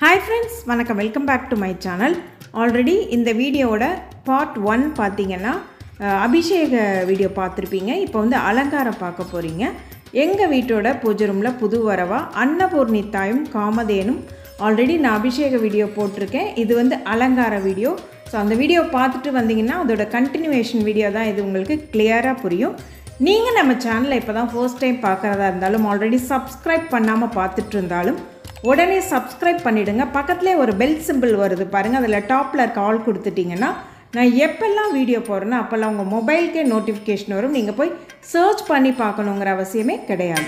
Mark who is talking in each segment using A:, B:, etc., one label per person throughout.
A: hi friends வணக்கம் welcome back to my channel already இந்த வீடியோவோட பார்ட் ஒன் பார்த்தீங்கன்னா அஹ், அபிஷேக வீடியோ பார்த்துருப்பீங்க இப்போ வந்து அலங்காரம் பார்க்க போகிறீங்க எங்கள் வீட்டோட பூஜை ரூமில் புது வரவா அன்னபூர்ணி தாயும் காமதேனும் ஆல்ரெடி நான் அபிஷேக வீடியோ போட்டிருக்கேன் இது வந்து அலங்கார வீடியோ ஸோ அந்த வீடியோ பார்த்துட்டு வந்தீங்கன்னா அதோட கண்டினியூவேஷன் வீடியோ தான் இது உங்களுக்கு கிளியராக புரியும் நீங்கள் நம்ம சேனலை இப்போ தான் ஃபர்ஸ்ட் டைம் பார்க்குறதா இருந்தாலும் ஆல்ரெடி சப்ஸ்கிரைப் பண்ணாமல் பார்த்துட்டு இருந்தாலும் உடனே சப்ஸ்கிரைப் பண்ணிடுங்க பக்கத்துலேயே ஒரு பெல் சிம்பிள் வருது பாருங்கள் அதில் டாப்பில் இருக்க ஆல் கொடுத்துட்டிங்கன்னா நான் எப்பெல்லாம் வீடியோ போடுறேனோ அப்போல்லாம் உங்கள் மொபைலுக்கே நோட்டிஃபிகேஷன் வரும் நீங்கள் போய் சர்ச் பண்ணி பார்க்கணுங்கிற அவசியமே கிடையாது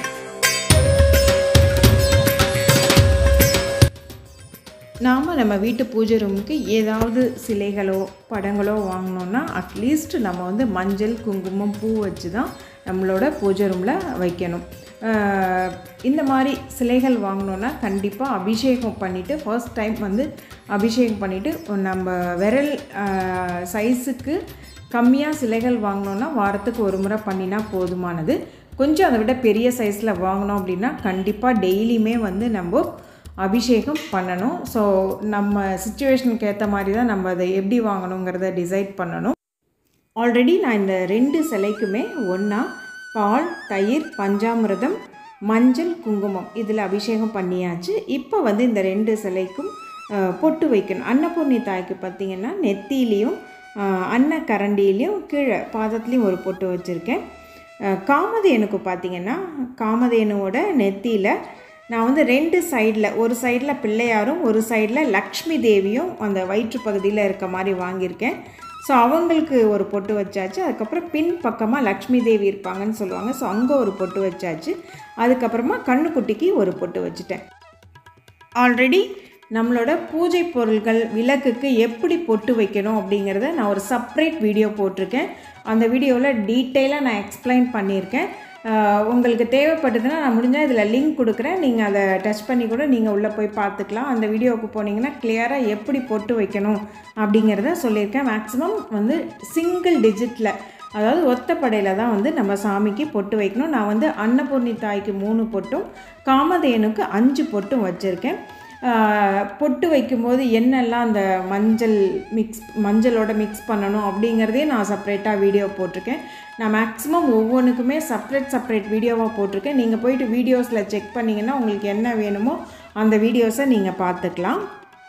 A: நாம் நம்ம வீட்டு பூஜை ரூமுக்கு ஏதாவது சிலைகளோ படங்களோ வாங்கினோன்னா அட்லீஸ்ட் நம்ம வந்து மஞ்சள் குங்குமம் பூ வச்சு தான் நம்மளோட பூஜை ரூமில் வைக்கணும் ஆஹ் இந்த மாதிரி சிலைகள் வாங்கினோன்னா கண்டிப்பாக அபிஷேகம் பண்ணிவிட்டு ஃபர்ஸ்ட் டைம் வந்து அபிஷேகம் பண்ணிவிட்டு நம்ம விரல் சைஸுக்கு கம்மியாக சிலைகள் வாங்கினோன்னா வாரத்துக்கு ஒரு முறை பண்ணினா போதுமானது கொஞ்சம் அதை விட பெரிய சைஸில் வாங்கினோம் அப்படின்னா கண்டிப்பாக டெய்லியுமே வந்து நம்ம அபிஷேகம் பண்ணணும் ஸோ நம்ம சுச்சுவேஷனுக்கு ஏற்ற மாதிரி தான் நம்ம அதை எப்படி வாங்கணுங்கிறத டிசைட் பண்ணணும் ஆல்ரெடி நான் இந்த ரெண்டு சிலைக்குமே ஒன்றா பால் தயிர் பஞ்சாமிர்தம் மஞ்சள் குங்குமம் இதில் அபிஷேகம் பண்ணியாச்சு இப்போ வந்து இந்த ரெண்டு சிலைக்கும் அஹ், பொட்டு வைக்கணும் அன்னபூர்ணி தாய்க்கு பார்த்திங்கன்னா நெத்திலையும் அன்னக்கரண்டிலையும் கீழே பாதத்துலேயும் ஒரு பொட்டு வச்சுருக்கேன் அஹ், காமதேனுக்கு பார்த்திங்கன்னா காமதேனுவோட நெத்தியில் நான் வந்து ரெண்டு சைடில் ஒரு சைடில் பிள்ளையாரும் ஒரு சைடில் லக்ஷ்மி தேவியும் அந்த வயிற்று பகுதியில் இருக்க மாதிரி வாங்கியிருக்கேன் ஸோ அவங்களுக்கு ஒரு பொட்டு வச்சாச்சு அதுக்கப்புறம் பின் பக்கமாக லக்ஷ்மி தேவி இருப்பாங்கன்னு சொல்லுவாங்க ஸோ அங்கே ஒரு பொட்டு வச்சாச்சு அதுக்கப்புறமா கண்ணுக்குட்டிக்கு ஒரு பொட்டு வச்சுட்டேன் ஆல்ரெடி நம்மளோட பூஜை பொருள்கள் விளக்குக்கு எப்படி பொட்டு வைக்கணும் அப்படிங்கிறத நான் ஒரு செப்ரேட் வீடியோ போட்டிருக்கேன் அந்த வீடியோவில் டீட்டெயிலாக நான் எக்ஸ்பிளைன் பண்ணியிருக்கேன் ஆஹ் உங்களுக்கு தேவைப்பட்டதுன்னா நான் முடிஞ்சால் இதில் லிங்க் கொடுக்குறேன் நீங்கள் அதை டச் பண்ணி கூட நீங்கள் உள்ளே போய் பார்த்துக்கலாம் அந்த வீடியோவுக்கு போனீங்கன்னா கிளியராக எப்படி பொட்டு வைக்கணும் அப்படிங்கிறத சொல்லியிருக்கேன் மேக்ஸிமம் வந்து சிங்கிள் டிஜிட்டில் அதாவது ஒத்தப்படையில் தான் வந்து நம்ம சாமிக்கு பொட்டு வைக்கணும் நான் வந்து அன்னபூர்ணி தாய்க்கு மூணு பொட்டும் காமதேனுக்கு அஞ்சு பொட்டும் வச்சுருக்கேன் ஆஹ் பொட்டு வைக்கும்போது என்னெல்லாம் அந்த மஞ்சள் மிக்ஸ் மஞ்சளோட மிக்ஸ் பண்ணணும் அப்படிங்கிறதே நான் செப்ரேட்டாக வீடியோ போட்டிருக்கேன் நான் மேக்ஸிமம் ஒவ்வொன்றுக்குமே செப்ரேட் செப்ரேட் வீடியோவாக போட்டிருக்கேன் நீங்கள் போயிட்டு வீடியோஸில் செக் பண்ணிங்கன்னா உங்களுக்கு என்ன வேணுமோ அந்த வீடியோஸை நீங்கள் பார்த்துக்கலாம்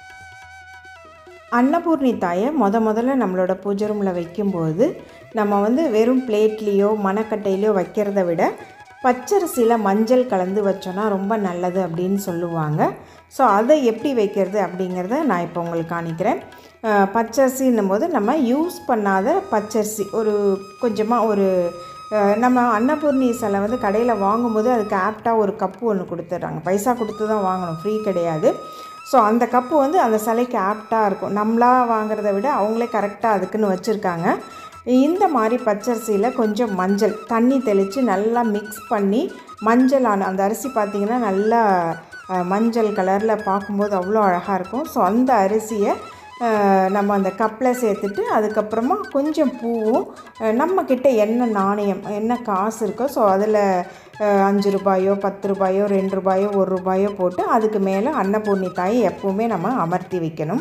A: அன்னபூர்ணி தாயை முத முதல்ல நம்மளோட பூஜை ரூமில் வைக்கும்போது நம்ம வந்து வெறும் பிளேட்லேயோ மணக்கட்டையிலையோ வைக்கிறத விட பச்சரிசியில் மஞ்சள் கலந்து வச்சோன்னா ரொம்ப நல்லது அப்படின்னு சொல்லுவாங்க ஸோ அதை எப்படி வைக்கிறது அப்படிங்கிறத நான் இப்போ உங்களுக்கு காணிக்கிறேன் அஹ், பச்சரிசின்னும் போது நம்ம யூஸ் பண்ணாத பச்சரிசி ஒரு கொஞ்சமாக ஒரு அஹ், நம்ம அன்னபூர்ணி சிலை வந்து கடையில் வாங்கும்போது அதுக்கு ஆப்டாக ஒரு கப்பு ஒன்று கொடுத்துட்றாங்க பைசா கொடுத்து தான் வாங்கணும் ஃப்ரீ கிடையாது ஸோ அந்த கப்பு வந்து அந்த சிலைக்கு ஆப்டாக இருக்கும் நம்மளா வாங்குறத விட அவங்களே கரெக்டாக அதுக்குன்னு வச்சுருக்காங்க இந்த மாதிரி பச்சரிசியில் கொஞ்சம் மஞ்சள் தண்ணி தெளித்து நல்லா மிக்ஸ் பண்ணி மஞ்சளான அந்த அரிசி பார்த்திங்கன்னா நல்லா அஹ், மஞ்சள் கலரில் பார்க்கும்போது அவ்வளோ அழகாக இருக்கும் ஸோ அந்த அரிசியை அஹ், நம்ம அந்த கப்பில் சேர்த்துட்டு அதுக்கப்புறமா கொஞ்சம் பூவும் அஹ், நம்மக்கிட்ட என்ன நாணயம் என்ன காசு இருக்கோ ஸோ அதில் அஞ்சு ரூபாயோ பத்து ரூபாயோ ரெண்டு ரூபாயோ ஒரு ரூபாயோ போட்டு அதுக்கு மேலே அன்னபூர்ணி தாயை எப்போவுமே நம்ம அமர்த்தி வைக்கணும்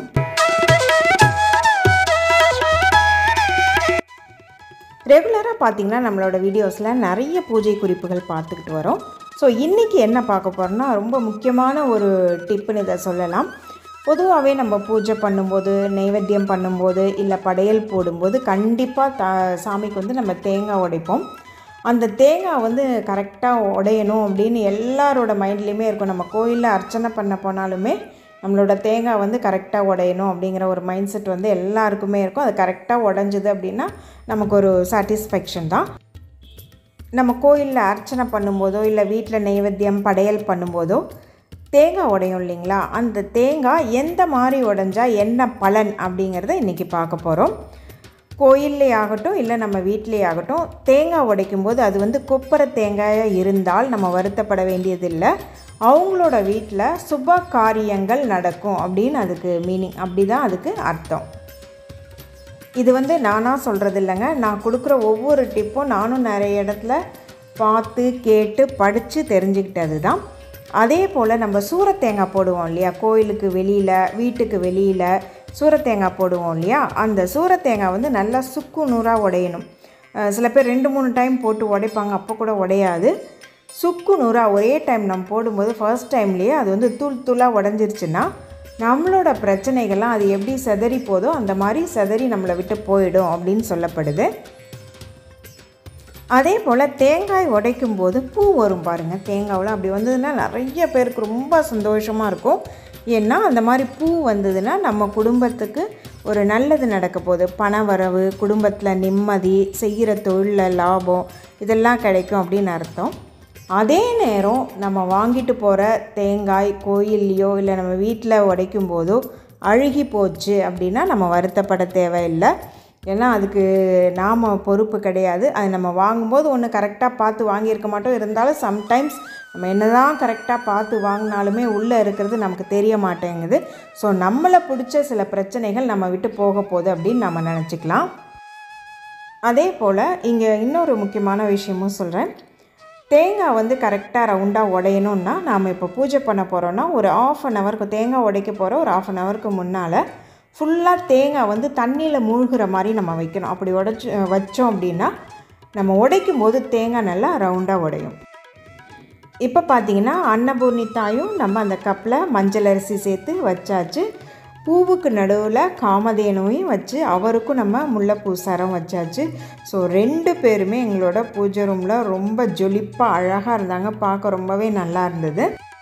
A: ரெகுலராக பார்த்தீங்கன்னா நம்மளோட வீடியோஸில் நிறைய பூஜை குறிப்புகள் பார்த்துக்கிட்டு வரோம் ஸோ இன்றைக்கி என்ன பார்க்க போகிறோம்னா ரொம்ப முக்கியமான ஒரு டிப்புன்னு இதை சொல்லலாம் பொதுவாகவே நம்ம பூஜை பண்ணும்போது நைவேத்தியம் பண்ணும்போது இல்லை படையல் போடும்போது கண்டிப்பாக த சாமிக்கு வந்து நம்ம தேங்காய் உடைப்போம் அந்த தேங்காய் வந்து கரெக்டாக உடையணும் அப்படின்னு எல்லாரோட மைண்ட்லேயுமே இருக்கும் நம்ம கோயிலில் அர்ச்சனை பண்ண போனாலுமே நம்மளோட தேங்காய் வந்து கரெக்டாக உடையணும் அப்படிங்கிற ஒரு மைண்ட் செட் வந்து எல்லாருக்குமே இருக்கும் அது கரெக்டாக உடஞ்சுது அப்படின்னா நமக்கு ஒரு சாட்டிஸ்ஃபேக்ஷன் தான் நம்ம கோயிலில் அர்ச்சனை பண்ணும்போதோ இல்லை வீட்டில் நைவேத்தியம் படையல் பண்ணும்போதோ தேங்காய் உடையும் இல்லைங்களா அந்த தேங்காய் எந்த மாதிரி உடைஞ்சா என்ன பலன் அப்படிங்கிறத இன்றைக்கி பார்க்க போகிறோம் கோயில்லே ஆகட்டும் இல்லை நம்ம வீட்டிலே ஆகட்டும் தேங்காய் உடைக்கும் போது அது வந்து கொப்பரை தேங்காயாக இருந்தால் நம்ம வருத்தப்பட வேண்டியதில்லை அவங்களோட வீட்டில் சுப காரியங்கள் நடக்கும் அப்படின்னு அதுக்கு மீனிங் அப்படி தான் அதுக்கு அர்த்தம் இது வந்து நானாக சொல்கிறது இல்லைங்க நான் கொடுக்குற ஒவ்வொரு டிப்பும் நானும் நிறைய இடத்துல பார்த்து கேட்டு படித்து தெரிஞ்சுக்கிட்டது தான் அதே போல் நம்ம சூரத்தேங்காய் போடுவோம் இல்லையா கோயிலுக்கு வெளியில் வீட்டுக்கு வெளியில் சூரத்தேங்காய் போடுவோம் இல்லையா அந்த சூரத்தேங்காய் வந்து நல்லா சுக்கு நூறாக உடையணும் அஹ் சில பேர் ரெண்டு மூணு டைம் போட்டு உடைப்பாங்க அப்போ கூட உடையாது சுக்கு நூறாக ஒரே டைம் நம்ம போடும்போது ஃபர்ஸ்ட் டைம்லேயே அது வந்து தூள் தூளாக உடஞ்சிருச்சுன்னா நம்மளோட பிரச்சனைகள்லாம் அது எப்படி செதறி போதோ அந்த மாதிரி செதறி நம்மளை விட்டு போயிடும் அப்படின்னு சொல்லப்படுது அதே போல் தேங்காய் உடைக்கும் போது பூ வரும் பாருங்கள் தேங்காவில் அப்படி வந்ததுன்னா நிறைய பேருக்கு ரொம்ப சந்தோஷமாக இருக்கும் ஏன்னா அந்த மாதிரி பூ வந்ததுன்னா நம்ம குடும்பத்துக்கு ஒரு நல்லது நடக்க போகுது பண வரவு குடும்பத்தில் நிம்மதி செய்கிற தொழிலில் லாபம் இதெல்லாம் கிடைக்கும் அப்படின்னு அர்த்தம் அதே நேரம் நம்ம வாங்கிட்டு போகிற தேங்காய் கோயில்லையோ இல்லை நம்ம வீட்டில் உடைக்கும் போதோ அழுகி போச்சு அப்படின்னா நம்ம வருத்தப்பட தேவையில்லை ஏன்னா அதுக்கு நாம் பொறுப்பு கிடையாது அது நம்ம வாங்கும்போது ஒன்று கரெக்டாக பார்த்து வாங்கியிருக்க மாட்டோம் இருந்தாலும் சம்டைம்ஸ் நம்ம என்ன தான் கரெக்டாக பார்த்து வாங்கினாலுமே உள்ளே இருக்கிறது நமக்கு தெரிய மாட்டேங்குது ஸோ நம்மளை பிடிச்ச சில பிரச்சனைகள் நம்ம விட்டு போக போகுது அப்படின்னு நம்ம நினச்சிக்கலாம் அதே போல் இங்கே இன்னொரு முக்கியமான விஷயமும் சொல்கிறேன் தேங்காய் வந்து கரெக்டாக ரவுண்டாக உடையணும்னா நாம் இப்போ பூஜை பண்ண போகிறோன்னா ஒரு ஆஃப் அன் ஹவருக்கு தேங்காய் உடைக்க போகிற ஒரு ஆஃப் அன் ஹவருக்கு முன்னால் ஃபுல்லாக தேங்காய் வந்து தண்ணியில் மூழ்கிற மாதிரி நம்ம வைக்கணும் அப்படி உடைச்சி வச்சோம் அப்படின்னா நம்ம உடைக்கும் போது தேங்காய் நல்லா ரவுண்டாக உடையும் இப்போ பார்த்தீங்கன்னா அன்னபூர்ணி தாயும் நம்ம அந்த கப்பில் மஞ்சள் அரிசி சேர்த்து வச்சாச்சு பூவுக்கு நடுவில் காமதேனுவையும் வச்சு அவருக்கும் நம்ம முல்லைப்பூ சரம் வச்சாச்சு ஸோ ரெண்டு பேருமே எங்களோட பூஜை ரூமில் ரொம்ப ஜொலிப்பாக அழகாக இருந்தாங்க பார்க்க ரொம்பவே நல்லா இருந்தது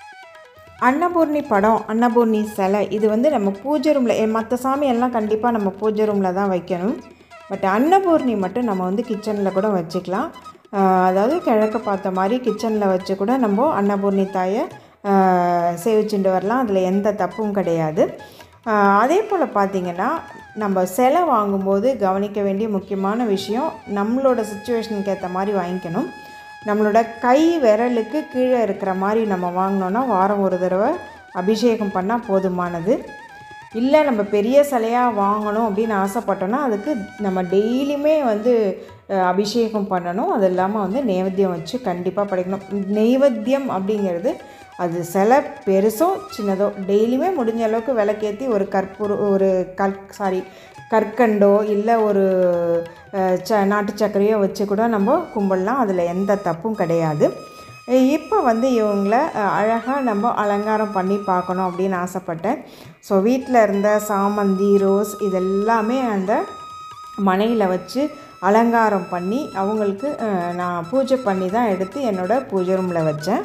A: அன்னபூர்ணி படம் அன்னபூர்ணி சிலை இது வந்து நம்ம பூஜை ரூமில் மற்ற சாமியெல்லாம் கண்டிப்பாக நம்ம பூஜை ரூமில் தான் வைக்கணும் பட் அன்னபூர்ணி மட்டும் நம்ம வந்து கிச்சனில் கூட வச்சுக்கலாம் ஆஹ் அதாவது கிழக்க பார்த்த மாதிரி கிச்சனில் வச்சு கூட நம்ம அன்னபூர்ணி தாயை ஆஹ் சேவிச்சுட்டு வரலாம் அதில் எந்த தப்பும் கிடையாது ஆஹ் அதே போல் பார்த்திங்கன்னா நம்ம சிலை வாங்கும்போது கவனிக்க வேண்டிய முக்கியமான விஷயம் நம்மளோட சுச்சுவேஷனுக்கு ஏற்ற மாதிரி வாங்கிக்கணும் நம்மளோட கை விரலுக்கு கீழே இருக்கிற மாதிரி நம்ம வாங்கினோன்னா வாரம் ஒரு தடவை அபிஷேகம் பண்ணால் போதுமானது இல்லை நம்ம பெரிய சிலையாக வாங்கணும் அப்படின்னு ஆசைப்பட்டோன்னா அதுக்கு நம்ம டெய்லியுமே வந்து அஹ், அபிஷேகம் பண்ணணும் அது இல்லாமல் வந்து நைவேத்தியம் வச்சு கண்டிப்பாக படைக்கணும் நெய்வேத்தியம் அப்படிங்கிறது அது சிலை பெருசோ சின்னதோ டெய்லியுமே முடிஞ்ச அளவுக்கு விளக்கேற்றி ஒரு கற்பூர ஒரு கல் சாரி கற்கண்டோ இல்லை ஒரு அஹ், ச நாட்டு சர்க்கரையோ வச்சு கூட நம்ம கும்பிடலாம் அதில் எந்த தப்பும் கிடையாது இப்போ வந்து இவங்கள அழகாக நம்ம அலங்காரம் பண்ணி பார்க்கணும் அப்படின்னு ஆசைப்பட்டேன் ஸோ வீட்டில் இருந்த சாமந்தி ரோஸ் இதெல்லாமே அந்த மனையில் வச்சு அலங்காரம் பண்ணி அவங்களுக்கு அஹ், நான் பூஜை பண்ணி தான் எடுத்து என்னோடய பூஜை ரூமில் வச்சேன்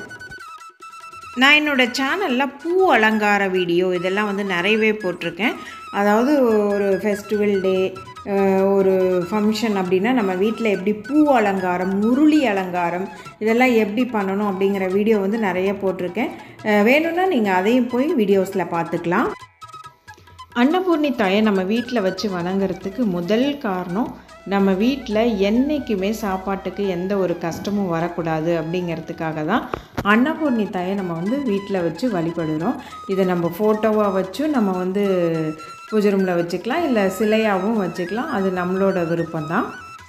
A: நான் என்னோடய சேனலில் பூ அலங்கார வீடியோ இதெல்லாம் வந்து நிறையவே போட்டிருக்கேன் அதாவது ஒரு ஃபெஸ்டிவல் டே ஒரு ஃபங்க்ஷன் அப்படின்னா நம்ம வீட்டில் எப்படி பூ அலங்காரம் முருளி அலங்காரம் இதெல்லாம் எப்படி பண்ணணும் அப்படிங்கிற வீடியோ வந்து நிறைய போட்டிருக்கேன் அஹ் வேணும்னா நீங்கள் அதையும் போய் வீடியோஸில் பார்த்துக்கலாம் அன்னபூர்ணி தாயை நம்ம வீட்டில் வச்சு வணங்குறதுக்கு முதல் காரணம் நம்ம வீட்டில் என்றைக்குமே சாப்பாட்டுக்கு எந்த ஒரு கஷ்டமும் வரக்கூடாது அப்படிங்கிறதுக்காக தான் அன்னபூர்ணி தாயை நம்ம வந்து வீட்டில் வச்சு வழிபடுறோம் இதை நம்ம ஃபோட்டோவாக வச்சும் நம்ம வந்து பூஜை ரூமில் வச்சுக்கலாம் இல்லை சிலையாகவும் வச்சுக்கலாம் அது நம்மளோட விருப்பம்தான்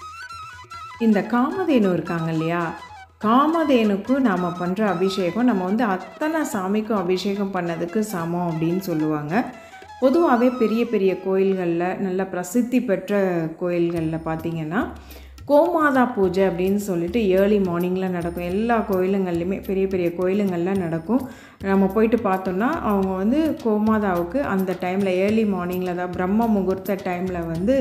A: இந்த காமதேனு இருக்காங்க இல்லையா காமதேனுக்கும் நாம் பண்ணுற அபிஷேகம் நம்ம வந்து அத்தனை சாமிக்கும் அபிஷேகம் பண்ணதுக்கு சமம் அப்படின்னு சொல்லுவாங்க பொதுவாகவே பெரிய பெரிய கோயில்களில் நல்ல பிரசித்தி பெற்ற கோயில்களில் பார்த்திங்கன்னா கோமாதா பூஜை அப்படின்னு சொல்லிட்டு ஏர்லி மார்னிங்கில் நடக்கும் எல்லா கோயிலுங்கள்லையுமே பெரிய பெரிய கோயிலுங்களில் நடக்கும் நம்ம போயிட்டு பார்த்தோம்னா அவங்க வந்து கோமாதாவுக்கு அந்த டைமில் ஏர்லி மார்னிங்கில் தான் பிரம்ம முகூர்த்த டைமில் வந்து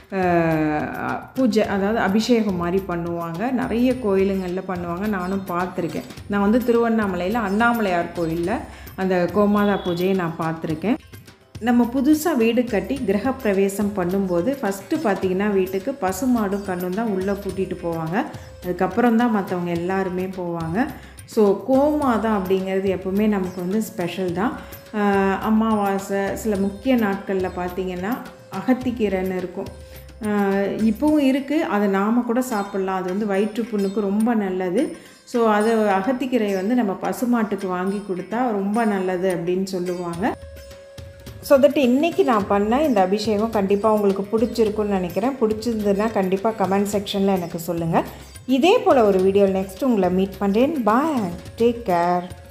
A: அஹ், பூஜை அதாவது அபிஷேகம் மாதிரி பண்ணுவாங்க நிறைய கோயிலுங்களில் பண்ணுவாங்க நானும் பார்த்துருக்கேன் நான் வந்து திருவண்ணாமலையில் அண்ணாமலையார் கோயிலில் அந்த கோமாதா பூஜையை நான் பார்த்துருக்கேன் நம்ம புதுசாக வீடு கட்டி கிரக பிரவேசம் பண்ணும்போது ஃபஸ்ட்டு பார்த்தீங்கன்னா வீட்டுக்கு பசுமாடும் கண்ணும் தான் உள்ளே கூட்டிகிட்டு போவாங்க அதுக்கப்புறம் தான் மற்றவங்க எல்லாருமே போவாங்க ஸோ கோமாதம் அப்படிங்கிறது எப்பவுமே நமக்கு வந்து ஸ்பெஷல் தான் ஆஹ் அமாவாசை சில முக்கிய நாட்களில் பார்த்தீங்கன்னா அகத்திக்கீரைன்னு இருக்கும் ஆஹ் இப்போவும் இருக்குது அதை நாம் கூட சாப்பிட்லாம் அது வந்து வயிற்று புண்ணுக்கு ரொம்ப நல்லது ஸோ அது அகத்திக்கீரை வந்து நம்ம பசுமாட்டுக்கு வாங்கி கொடுத்தா ரொம்ப நல்லது அப்படின்னு சொல்லுவாங்க ஸோ தட் இன்றைக்கி நான் பண்ண இந்த அபிஷேகம் கண்டிப்பாக உங்களுக்கு பிடிச்சிருக்குன்னு நினைக்கிறேன் பிடிச்சிருந்ததுன்னா கண்டிப்பாக கமெண்ட் செக்ஷனில் எனக்கு சொல்லுங்கள் இதே போல் ஒரு வீடியோ நெக்ஸ்ட் உங்களை மீட் பண்ணுறேன் பாய் டேக் கேர்